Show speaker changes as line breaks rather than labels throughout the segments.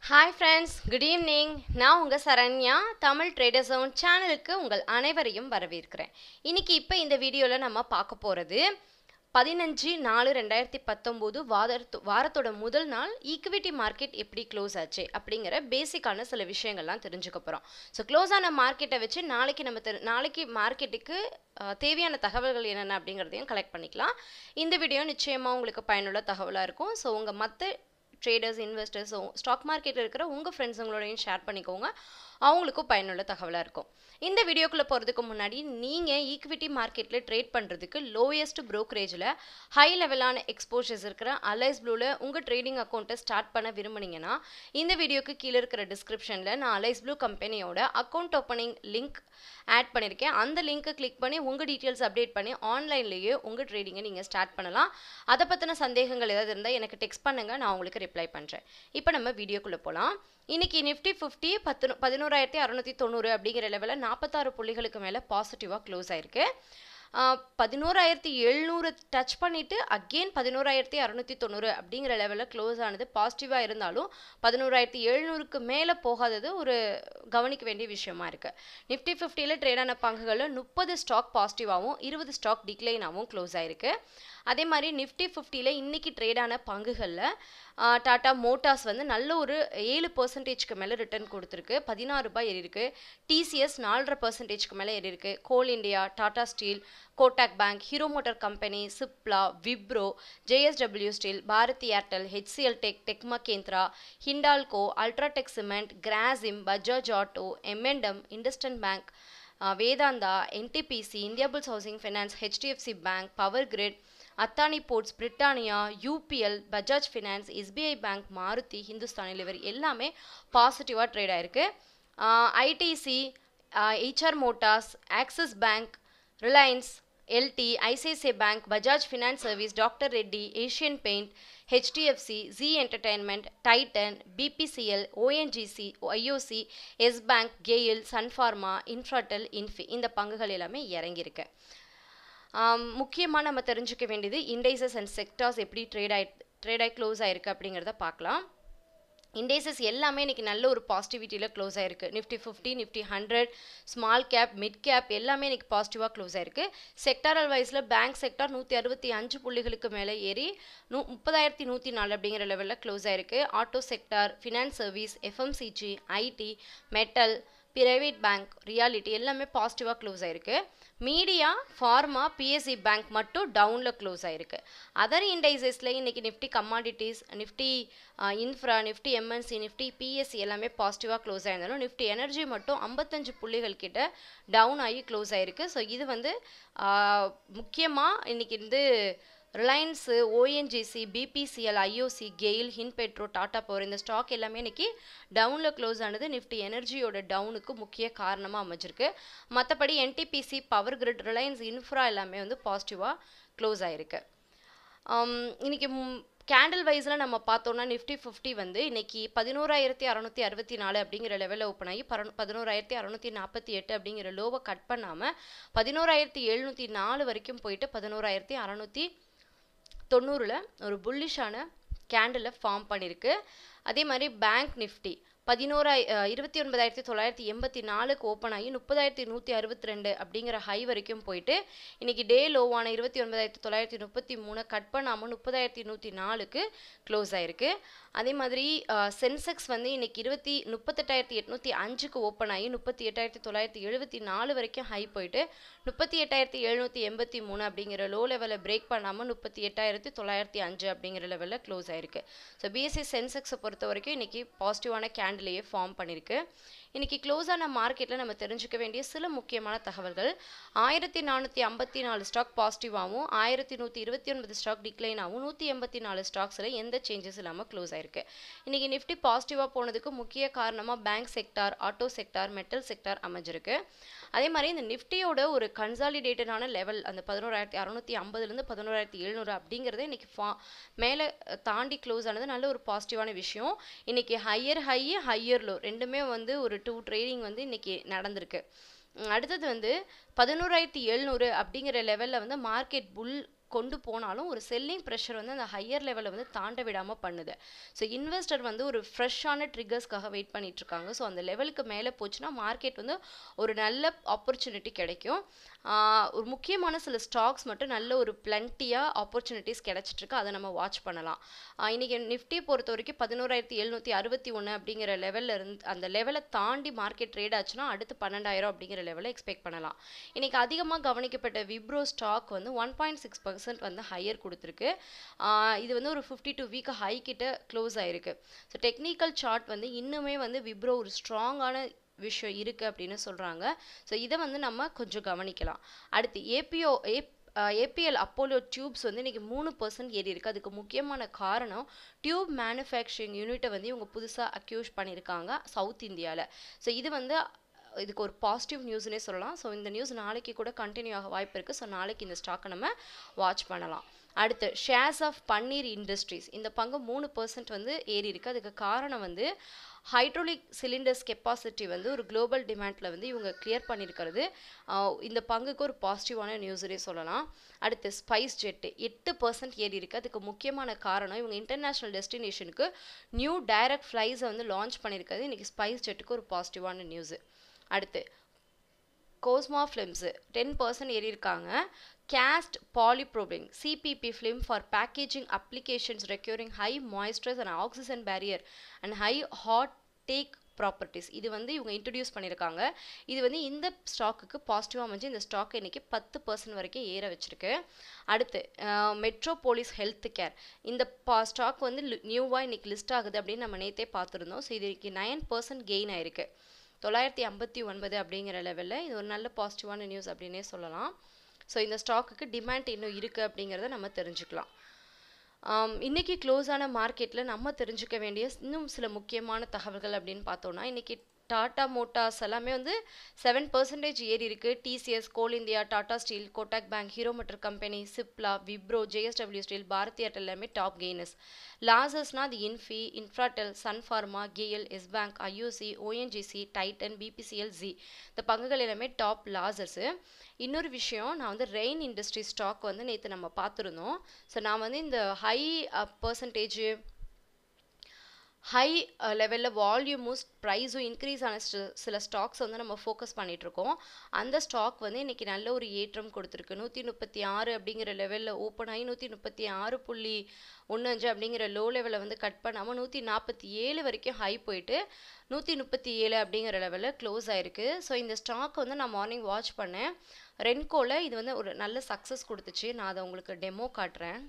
hi friends good evening நான் உங்கள் Saranya Tamil trader zone சேனலுக்கு உங்கள் அனைவரையும் வரவேற்கிறேன் இன்னைக்கு இப்போ இந்த வீடியோவில் நம்ம பார்க்க போகிறது பதினஞ்சு நாலு ரெண்டாயிரத்தி பத்தொம்போது வாரத்து வாரத்தோட முதல் நாள் ஈக்விட்டி மார்க்கெட் எப்படி க்ளோஸ் ஆச்சு அப்படிங்கிற பேசிக்கான சில விஷயங்கள்லாம் தெரிஞ்சுக்க போகிறோம் ஸோ க்ளோஸ் ஆன மார்க்கெட்டை வச்சு நாளைக்கு நம்ம தெரி நாளைக்கு மார்க்கெட்டுக்கு தேவையான தகவல்கள் என்னென்ன அப்படிங்கிறதையும் கலெக்ட் பண்ணிக்கலாம் இந்த வீடியோ நிச்சயமாக உங்களுக்கு பயனுள்ள தகவலாக இருக்கும் ஸோ உங்கள் மற்ற ட்ரேடர்ஸ் இன்வெஸ்டர்ஸ் ஸ்டாக் மார்க்கெட்டில் இருக்கிற உங்கள் ஃப்ரெண்ட்ஸுங்களோடையும் ஷேர் பண்ணிக்கோங்க அவங்களுக்கும் பயனுள்ள தகவலாக இருக்கும் இந்த வீடியோக்குள்ளே போகிறதுக்கு முன்னாடி நீங்கள் ஈக்விட்டி மார்க்கெட்டில் ட்ரேட் பண்ணுறதுக்கு லோயஸ்ட் ப்ரோக்கரேஜில் ஹை லெவலான எக்ஸ்போஷர்ஸ் இருக்கிற அலைஸ் ப்ளூவில் உங்கள் ட்ரேடிங் அக்கௌண்ட்டை ஸ்டார்ட் பண்ண விரும்புனீங்கன்னா இந்த வீடியோக்கு கீழே இருக்கிற டிஸ்கிரிப்ஷனில் நான் அலைஸ் ப்ளூ கம்பெனியோட அக்கௌண்ட் ஓப்பனிங் லிங்க் ஆட் பண்ணியிருக்கேன் அந்த லிங்க்கை கிளிக் பண்ணி உங்கள் டீட்டெயில்ஸ் அப்டேட் பண்ணி ஆன்லைன்லேயே உங்கள் ட்ரேடிங்கை நீங்கள் ஸ்டார்ட் பண்ணலாம் அதை பற்றின சந்தேகங்கள் ஏதாவது இருந்தால் எனக்கு டெக்ஸ்ட் பண்ணுங்கள் நான் உங்களுக்கு ரிப்ளை பண்ணுறேன் இப்போ நம்ம வீடியோக்குள்ளே போகலாம் இன்னைக்கு நிஃப்டி ஃபிஃப்டி பத்து பதினோராயிரத்தி அறநூற்றி தொண்ணூறு அப்படிங்கிற லெவலில் நாற்பத்தாறு புள்ளிகளுக்கு மேலே பாசிட்டிவாக க்ளோஸ் ஆயிருக்கு பதினோராயிரத்தி எழுநூறு டச் பண்ணிவிட்டு அகெயின் பதினோராயிரத்தி அறநூற்றி தொண்ணூறு அப்படிங்கிற லெவலில் க்ளோஸ் ஆனது பாசிட்டிவாக இருந்தாலும் பதினோராயிரத்தி எழுநூறுக்கு மேலே போகாதது ஒரு கவனிக்க வேண்டிய விஷயமா இருக்குது நிஃப்டி ஃபிஃப்டியில் ட்ரேடான பங்குகளில் முப்பது ஸ்டாக் பாசிட்டிவாகவும் இருபது ஸ்டாக் டிக்ளைனாகவும் க்ளோஸ் ஆயிருக்கு அதே மாதிரி நிஃப்டி ஃபிஃப்டியில் இன்றைக்கி ட்ரேடான பங்குகளில் டாடா மோட்டார்ஸ் வந்து நல்ல ஒரு ஏழு பர்சன்டேஜ்க்கு மேலே ரிட்டர்ன் கொடுத்துருக்கு பதினாறு ரூபாய் ஏறியிருக்கு டிசிஎஸ் நாலரை பர்சன்டேஜ்க்கு மேலே ஏறியிருக்கு Coal India Tata Steel Kotak Bank Hero Motor Company Cipla Wipro JSW Steel Bharti Airtel HCL Tech டெக்மா Mahindra Hindalco UltraTech Cement Grasim Bajaj Auto M and M IndusInd Bank Vedanta NTPC India Bulls Housing Finance HDFC Bank Power Grid Adani Ports Britannia UPL Bajaj Finance SBI Bank Maruti Hindustan Lever எல்லாமே பாசிட்டிவாக trade ஆயிருக்கு ITC HR Motors Axis Bank Reliance LT ICICI Bank Bajaj Finance service doctor Reddy Asian Paint HDFC Zee Entertainment Titan BPCL ONGC IOC Yes Bank GAIL Sun Pharma Infratel Infy இந்த பங்குகள் எல்லாமே இறங்கியிருக்கு முக்கியமாக நம்ம தெரிஞ்சுக்க வேண்டியது இண்டைசஸ் அண்ட் செக்டார்ஸ் எப்படி ட்ரேட் ஆகி ட்ரேட் ஆகி க்ளோஸ் ஆயிருக்கு அப்படிங்கிறத பார்க்கலாம் இண்டேசஸ் எல்லாமே இன்றைக்கி நல்ல ஒரு பாசிட்டிவிட்டியில் க்ளோஸ் ஆயிருக்கு Nifty fifty Nifty hundred small cap mid cap எல்லாமே இன்றைக்கி பாசிட்டிவாக க்ளோஸ் ஆயிருக்கு செக்டாரல் வைஸில் பேங்க் செக்டார் நூற்றி அறுபத்தி அஞ்சு புள்ளிகளுக்கு மேலே ஏறி நூ முப்பதாயிரத்தி நூற்றி நாலு அப்படிங்கிற லெவலில் க்ளோஸ் ஆயிருக்கு auto sector finance service FMCG IT metal private bank realty எல்லாமே பாசிட்டிவாக க்ளோஸ் ஆயிருக்கு மீடியா ஃபார்மா பிஎஸ்சி பேங்க் மட்டும் டவுனில் க்ளோஸ் ஆயிருக்கு அதர் இண்டைசஸில் இன்றைக்கி Nifty commodities Nifty infra Nifty MNC Nifty PSE எல்லாமே பாசிட்டிவாக க்ளோஸ் ஆயிருந்தாலும் நிஃப்டி எனர்ஜி மட்டும் ஐம்பத்தஞ்சு புள்ளிகள் கிட்ட டவுன் ஆகி க்ளோஸ் ஆயிருக்கு ஸோ இது வந்து முக்கியமாக இன்றைக்கி வந்து Reliance ONGC BPCL IOC GAIL HinPetro Tata Power இந்த ஸ்டாக் எல்லாமே இன்னைக்கு டவுனில் க்ளோஸ் ஆனது நிஃப்டி எனர்ஜியோட டவுனுக்கு முக்கிய காரணமாக அமைஞ்சிருக்கு மற்றபடி NTPC Power Grid Reliance Infra எல்லாமே வந்து பாசிட்டிவாக க்ளோஸ் ஆயிருக்கு இன்னைக்கு கேண்டில் வைஸில் நம்ம பார்த்தோம்னா நிஃப்டி ஃபிஃப்டி வந்து இன்னைக்கு பதினோராயிரத்தி அறநூற்றி அறுபத்தி நாலு அப்படிங்கிற லெவலில் ஓப்பன் ஆகி பர பதினோராயிரத்தி அறநூற்றி நாற்பத்தி எட்டு அப்படிங்கிற லோவை கட் பண்ணாமல் பதினோராயிரத்தி எழுநூற்றி நாலு வரைக்கும் போயிட்டு பதினோராயிரத்தி அறநூற்றி தொண்ணூறில் ஒரு புல்லிஷான கேண்டில் ஃபார்ம் பண்ணியிருக்கு அதே மாதிரி பேங்க் நிஃப்டி பதினோராய் இருபத்தி ஒன்பதாயிரத்தி தொள்ளாயிரத்தி எண்பத்தி நாலுக்கு ஓப்பன் ஆகி முப்பதாயிரத்தி நூற்றி அறுபத்தி ரெண்டு அப்படிங்கிற ஹை வரைக்கும் போயிட்டு இன்னைக்கு டே லோவான இருபத்தி ஒன்பதாயிரத்தி தொள்ளாயிரத்தி முப்பத்தி மூணு கட் பண்ணாமல் முப்பதாயிரத்தி நூற்றி நாலுக்கு க்ளோஸ் ஆயிருக்கு அதே மாதிரி சென்செக்ஸ் வந்து இன்னைக்கு இருபத்தி முப்பத்தெட்டாயிரத்தி எட்நூற்றி அஞ்சுக்கு ஓப்பன் ஆகி முப்பத்தி எட்டாயிரத்தி தொள்ளாயிரத்தி எழுபத்தி நாலு வரைக்கும் ஹை போயிட்டு முப்பத்தி எட்டாயிரத்தி எழுநூற்றி எண்பத்தி மூணு அப்படிங்கிற லோ லெவலில் பிரேக் பண்ணாமல் முப்பத்தி எட்டாயிரத்தி தொள்ளாயிரத்தி அஞ்சு அப்படிங்கிற லெவலில் க்ளோஸ் ஆயிருக்கு ஸோ பிஎஸ்சி சென்செக்ஸை பொறுத்த வரைக்கும் இன்னைக்கு பாசிட்டிவான கேண்டிலேயே ஃபார்ம் பண்ணியிருக்கு இன்னைக்கு க்ளோஸ் ஆன மார்க்கெட்டில் நம்ம தெரிஞ்சுக்க வேண்டிய சில முக்கியமான தகவல்கள் ஆயிரத்தி நானூற்றி ஐம்பத்தி நாலு ஸ்டாக் பாசிட்டிவாகவும் ஆயிரத்தி நூற்றி இருபத்தி ஒன்பது ஸ்டாக் டிக்ளைனாகவும் நூற்றி எண்பத்தி நாலு ஸ்டாக்ஸில் எந்த சேஞ்சஸ் இல்லாமல் க்ளோஸ் ஆயிருக்கு இன்னைக்கு நிஃப்டி பாசிட்டிவாக போனதுக்கு முக்கிய காரணமாக bank sector auto sector metal sector அமைஞ்சிருக்கு அதே மாதிரி இந்த நிஃப்டியோட ஒரு கன்சாலிடேட்டடான லெவல் அந்த பதினோராயிரத்தி அறநூற்றி ஐம்பதுலேருந்து பதினோராயிரத்தி எழுநூறு அப்படிங்கிறத இன்னைக்கு ஃபா மேலே தாண்டி க்ளோஸ் ஆனது நல்ல ஒரு பாசிட்டிவான விஷயம் இன்னைக்கு ஹையர் ஹை ஹையர் லோ ரெண்டுமே வந்து ஒரு டூ ட்ரேடிங் வந்து இன்னைக்கு நடந்திருக்கு அடுத்தது வந்து பதினோராயிரத்தி எழுநூறு அப்படிங்கிற லெவலில் வந்து மார்க்கெட் புல் கொண்டு போனாலும் ஒரு செல்லிங் ப்ரெஷர் வந்து அந்த ஹையர் லெவலில் வந்து தாண்ட விடாமல் பண்ணுது ஸோ இன்வெஸ்டர் வந்து ஒரு ஃப்ரெஷ்ஷான ட்ரிகர்ஸ்க்காக வெயிட் பண்ணிட்டு இருக்காங்க ஸோ அந்த லெவலுக்கு மேலே போச்சுன்னா மார்க்கெட் வந்து ஒரு நல்ல ஆப்பர்ச்சுனிட்டி கிடைக்கும் ஆஹ் ஒரு முக்கியமான சில ஸ்டாக்ஸ் மட்டும் நல்ல ஒரு பிளண்டியாக ஆப்பர்ச்சுனிட்டிஸ் கிடைச்சிட்ருக்கு அதை நம்ம வாட்ச் பண்ணலாம் ஆஹ் இன்னைக்கு நிஃப்டி பொறுத்த வரைக்கும் பதினோராயிரத்தி எழுநூற்றி அறுபத்தி ஒன்று அப்படிங்கிற லெவலில் இருந்து அந்த லெவலை தாண்டி மார்க்கெட் ட்ரேட் ஆச்சுன்னா அடுத்து பன்னெண்டாயிரம் அப்படிங்கிற லெவலை எக்ஸ்பெக்ட் பண்ணலாம் இன்னைக்கு அதிகமாக கவனிக்கப்பட்ட விப்ரோ ஸ்டாக் வந்து ஒன் பாயிண்ட் சிக்ஸ் பர்சன்ட் வந்து ஹையர் கொடுத்துருக்கு ஆஹ் இது வந்து ஒரு ஃபிஃப்டி டூ வீக் ஹை கிட்ட க்ளோஸ் ஆயிருக்கு ஸோ டெக்னிக்கல் சார்ட் வந்து இன்னுமே வந்து விப்ரோ ஒரு ஸ்ட்ராங்கான விஷயம் இருக்குது அப்படின்னு சொல்கிறாங்க ஸோ இதை வந்து நம்ம கொஞ்சம் கவனிக்கலாம் அடுத்து ஏபிஓ ஏப் ஏபிஎல் அப்போலோ டியூப்ஸ் வந்து இன்றைக்கி மூணு பர்சன்ட் ஏறி இருக்கு அதுக்கு முக்கியமான காரணம் டியூப் மேனுஃபேக்சரிங் யூனிட்டை வந்து இவங்க புதுசாக அக்யூஸ் பண்ணியிருக்காங்க சவுத் இந்தியாவில் ஸோ இது வந்து இதுக்கு ஒரு பாசிட்டிவ் நியூஸ்னே சொல்லலாம் ஸோ இந்த நியூஸ் நாளைக்கு கூட கண்டினியூ ஆக வாய்ப்பு இருக்குது ஸோ நாளைக்கு இந்த ஸ்டாக்கை நம்ம வாட்ச் பண்ணலாம் அடுத்து ஷேர்ஸ் ஆஃப் பன்னீர் இண்டஸ்ட்ரீஸ் இந்த பங்கு மூணு பர்சன்ட் வந்து ஏறி இருக்கு அதுக்கு காரணம் வந்து ஹைட்ரோலிக் சிலிண்டர்ஸ் கெப்பாசிட்டி வந்து ஒரு குளோபல் டிமாண்டில் வந்து இவங்க கிளியர் பண்ணியிருக்கிறது ஆஹ் இந்த பங்குக்கு ஒரு பாசிட்டிவான நியூஸரே சொல்லலாம் அடுத்து ஸ்பைஸ் ஜெட்டு எட்டு பர்சன்ட் ஏறி இருக்கு அதுக்கு முக்கியமான காரணம் இவங்க இன்டர்நேஷ்னல் டெஸ்டினேஷனுக்கு நியூ டைரக்ட் ஃப்ளைஸை வந்து லான்ச் பண்ணியிருக்கிறது இன்றைக்கி ஸ்பைஸ் ஜெட்டுக்கு ஒரு பாசிட்டிவான நியூஸு அடுத்து கோஸ்மா ஃபிலிம்ஸு டென் பர்சன்ட் ஏறி இருக்காங்க cast polypropylene CPP film for packaging applications requiring high moisture and oxygen barrier and high hot tack properties இது வந்து இவங்க இன்ட்ரடியூஸ் பண்ணியிருக்காங்க இது வந்து இந்த ஸ்டாக்குக்கு பாசிட்டிவாக அமைஞ்சு இந்த ஸ்டாக் இன்னைக்கு பத்து பர்சன்ட் வரைக்கும் ஏற வச்சிருக்கு அடுத்து மெட்ரோபோலிஸ் ஹெல்த் கேர் இந்த பா ஸ்டாக் வந்து நியூவாக இன்னைக்கு லிஸ்ட் ஆகுது அப்படின்னு நம்ம நேற்றே பார்த்துருந்தோம் ஸோ இது இன்னைக்கு நைன் பர்சன்ட் கெயின் ஆயிருக்கு தொள்ளாயிரத்தி ஐம்பத்தி ஒன்பது அப்படிங்கிற லெவலில் இது ஒரு நல்ல பாசிட்டிவான நியூஸ் அப்படின்னே சொல்லலாம் ஸோ இந்த ஸ்டாக்குக்கு டிமாண்ட் இன்னும் இருக்குது அப்படிங்கிறத நம்ம தெரிஞ்சுக்கலாம் ஆம், இன்னைக்கு க்ளோஸ் ஆன மார்க்கெட்டில் நம்ம தெரிஞ்சுக்க வேண்டிய இன்னும் சில முக்கியமான தகவல்கள் அப்படின்னு பார்த்தோம்னா இன்னைக்கு டாடா மோட்டார்ஸ் எல்லாமே வந்து செவன் பர்சன்டேஜ் ஏறி இருக்கு TCS Coal India Tata Steel Kotak Bank Hero Motor Company Cipla Wipro JSW Steel Bharti Airtel எல்லாமே டாப் கெய்னர்ஸ் லாசஸ்னா அது இன்ஃபி இன்ஃப்ராடெல் சன் ஃபார்மா கேஎல் Yes Bank IOC ONGC Titan BPCL Zee இந்த பங்குகள் எல்லாமே டாப் லாசர்ஸு இன்னொரு விஷயம் நான் வந்து ரெயின் இண்டஸ்ட்ரி ஸ்டாக் வந்து நேற்று நம்ம பார்த்துருந்தோம் ஸோ நான் வந்து இந்த ஹை பர்சன்டேஜ் ஹை லெவலில் வால்யூமும் ப்ரைஸும் இன்க்ரீஸ் ஆன சி- சில ஸ்டாக்ஸ் வந்து நம்ம ஃபோக்கஸ் பண்ணிகிட்ருக்கோம் அந்த ஸ்டாக் வந்து இன்னைக்கு நல்ல ஒரு ஏற்றம் கொடுத்துருக்கு நூற்றி முப்பத்தி ஆறு அப்படிங்கிற லெவலில் ஓப்பன் ஆகி நூற்றி முப்பத்தி ஆறு புள்ளி ஒன்று அஞ்சு அப்படிங்கிற லோ லெவலில் வந்து கட் பண்ணாமல் நூற்றி நாற்பத்தி ஏழு வரைக்கும் ஹை போயிட்டு நூற்றி முப்பத்தி ஏழு அப்படிங்கிற லெவலில் க்ளோஸ் ஆயிருக்கு ஸோ இந்த ஸ்டாக் வந்து நான் மார்னிங் வாட்ச் பண்ணேன் ரென்கோவில் இது வந்து ஒரு நல்ல சக்ஸஸ் கொடுத்துச்சு நான் அதை உங்களுக்கு டெமோ காட்டுறேன்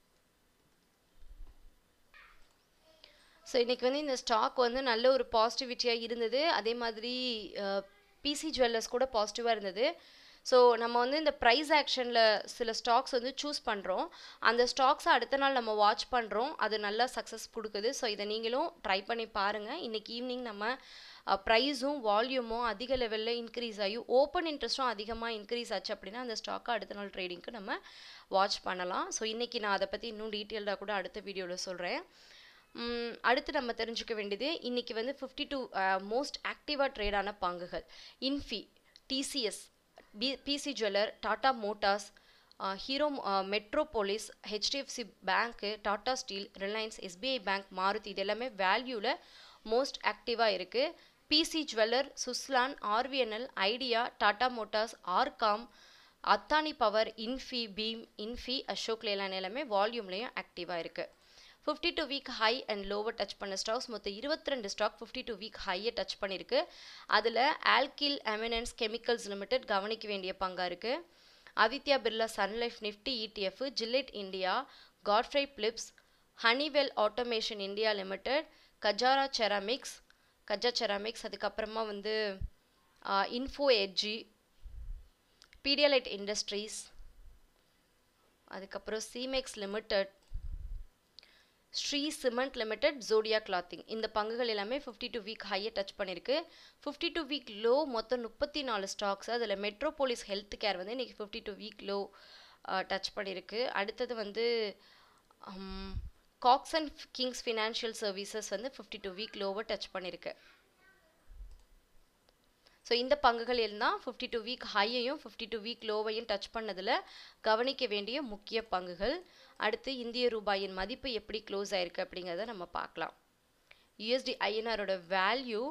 ஸோ இன்றைக்கி வந்து இந்த ஸ்டாக் வந்து நல்ல ஒரு பாசிட்டிவிட்டியாக இருந்தது அதே மாதிரி பிசி ஜுவல்லர்ஸ் கூட பாசிட்டிவாக இருந்தது ஸோ நம்ம வந்து இந்த ப்ரைஸ் ஆக்ஷனில் சில ஸ்டாக்ஸ் வந்து சூஸ் பண்ணுறோம் அந்த ஸ்டாக்ஸை அடுத்த நாள் நம்ம வாட்ச் பண்ணுறோம் அது நல்லா சக்ஸஸ் கொடுக்குது ஸோ இதை நீங்களும் ட்ரை பண்ணி பாருங்கள் இன்றைக்கி ஈவினிங் நம்ம ப்ரைஸும் வால்யூமும் அதிக லெவலில் இன்க்ரீஸ் ஆகி ஓப்பன் இன்ட்ரெஸ்ட்டும் அதிகமாக இன்க்ரீஸ் ஆச்சு அப்படின்னா அந்த ஸ்டாக்கை அடுத்த நாள் ட்ரேடிங்க்கு நம்ம வாட்ச் பண்ணலாம் ஸோ இன்றைக்கி நான் அதை பற்றி இன்னும் டீட்டெயில்டாக கூட அடுத்த வீடியோவில் சொல்கிறேன் ம், அடுத்து நம்ம தெரிஞ்சுக்க வேண்டியது இன்னைக்கு வந்து ஃபிஃப்டி டூ மோஸ்ட் ஆக்டிவாக ட்ரேடான பங்குகள் Infy TCS P PC Jeweller Tata Motors Hero Metropolis HDFC பேங்க்கு Tata Steel Reliance SBI Bank Maruti இது எல்லாமே வேல்யூவில் மோஸ்ட் ஆக்டிவாக இருக்குது PC Jeweller Suzlon RVNL Idea Tata Motors RCom Adani Power Infibeam Infy Ashok Leyland எல்லாமே வால்யூம்லேயும் ஆக்டிவாக இருக்குது fifty two week high and lower touch பண்ண ஸ்டாக்ஸ் மொத்தம் இருபத்தி ரெண்டு ஸ்டாக் ஃபிஃப்டி டூ வீக் ஹையை டச் பண்ணியிருக்கு அதில் ஆல்கில் எமினன்ஸ் கெமிக்கல்ஸ் லிமிடெட் கவனிக்க வேண்டிய பங்காக இருக்குது Aditya Birla Sun Life Nifty ETF Gillette India Godfrey Phillips Honeywell Automation India Limited Kajaria Ceramics Kaja Ceramics அதுக்கப்புறமா வந்து இன்ஃபோ எட்ஜி பீடியலைட் இண்டஸ்ட்ரீஸ் அதுக்கப்புறம் Seamec Limited Shree Cement Limited Zodiac Clothing இந்த பங்குகள் எல்லாமே ஃபிஃப்டி டூ வீக் ஹையை டச் பண்ணியிருக்கு ஃபிஃப்டி டூ வீக் லோ மொத்தம் முப்பத்தி நாலு ஸ்டாக்ஸ் அதில் மெட்ரோபோலிஸ் ஹெல்த் கேர் வந்து இன்றைக்கி fifty two week low touch பண்ணியிருக்கு அடுத்தது வந்து Cox and Kings Financial Services வந்து ஃபிஃப்டி டூ வீக் லோவை டச் பண்ணியிருக்கு ஸோ இந்த பங்குகள் எல்லாம் ஃபிஃப்டி டூ வீக் ஹையையும் ஃபிஃப்டி டூ வீக் லோவையும் டச் பண்ணதில் கவனிக்க வேண்டிய முக்கிய பங்குகள் அடுத்து இந்திய ரூபாயின் மதிப்பு எப்படி க்ளோஸ் ஆயிருக்கு அப்படிங்கிறத நம்ம பார்க்கலாம் யூஎஸ்டி ஐஎன்ஆரோட வேல்யூ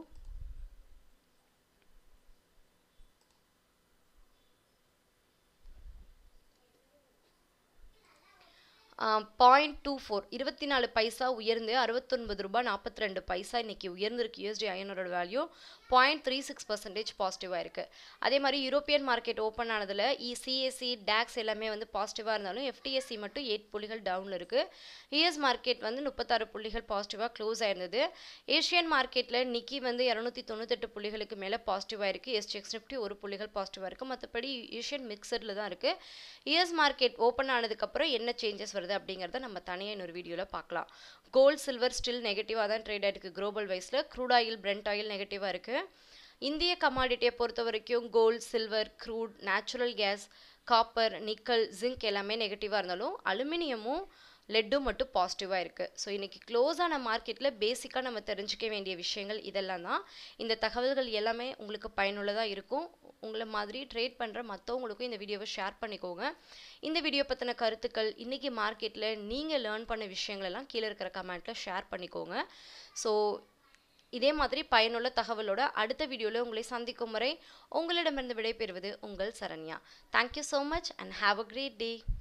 பாயிண்ட் டூ ஃபோர் இருபத்தி நாலு பைசா உயர்ந்து அறுபத்தொன்பது ரூபாய் நாற்பத்தி ரெண்டு பைசா இன்னைக்கு உயர்ந்திருக்கு யூஎஸ்டி ஐஎனோட value point three six percentage பாசிட்டிவாக இருக்குது அதே மாதிரி யூரோப்பியன் மார்க்கெட் ஓப்பன் ஆனதில் இ சிஎஸ்சி டேக்ஸ் எல்லாமே வந்து பாசிட்டிவாக இருந்தாலும் எஃப்டிஎஸ்சி மட்டும் எயிட் புள்ளிகள் டவுனில் இருக்குது யூஎஸ் மார்க்கெட் வந்து முப்பத்தாறு புள்ளிகள் பாசிட்டிவாக க்ளோஸ் ஆயிருந்தது ஏஷியன் மார்க்கெட்டில் நிக்கி வந்து இரநூத்தி தொண்ணூத்தெட்டு புள்ளிகளுக்கு மேலே பாசிட்டிவாக இருக்குது எஸ்டிஎக்ஸ் நிஃப்டி ஒரு புள்ளிகள் பாசிட்டிவாக இருக்குது மற்றபடி ஏஷியன் மிக்சரில் தான் இருக்குது யூஎஸ் மார்க்கெட் ஓப்பன் ஆனதுக்கப்புறம் என்ன சேஞ்சஸ் வருது அப்படிங்கிறத நம்ம தனியாக இன்னொரு வீடியோவில் பார்க்கலாம் கோல்ட் சில்வர் ஸ்டில் நெகட்டிவாக தான் ட்ரேட் ஆயிருக்கு குளோபல் வைஸில் க்ரூட் ஆயில் பிரெண்ட் ஆயில் நெகட்டிவாக இருக்குது இந்திய கமாடிட்டியை பொறுத்த வரைக்கும் gold silver crude natural gas copper nickel zinc எல்லாமே நெகட்டிவாக இருந்தாலும் அலுமினியமும் லெட்டும் மட்டும் பாசிட்டிவாக இருக்குது ஸோ இன்றைக்கி க்ளோஸ் ஆன மார்க்கெட்டில் பேசிக்காக நம்ம தெரிஞ்சுக்க வேண்டிய விஷயங்கள் இதெல்லாம் தான் இந்த தகவல்கள் எல்லாமே உங்களுக்கு பயனுள்ளதாக இருக்கும் உங்களை மாதிரி ட்ரேட் பண்ணுற மற்றவங்களுக்கும் இந்த வீடியோவை ஷேர் பண்ணிக்கோங்க இந்த வீடியோ பற்றின கருத்துக்கள் இன்றைக்கி மார்க்கெட்டில் நீங்கள் லேர்ன் பண்ண விஷயங்களெல்லாம் கீழே இருக்கிற கமெண்ட்டில் ஷேர் பண்ணிக்கோங்க ஸோ இதே மாதிரி பயனுள்ள தகவலோட அடுத்த வீடியோவில் உங்களை சந்திக்கும் வரை உங்களிடமிருந்து விடைபெறுவது உங்கள் Saranya thank you so much and have a great day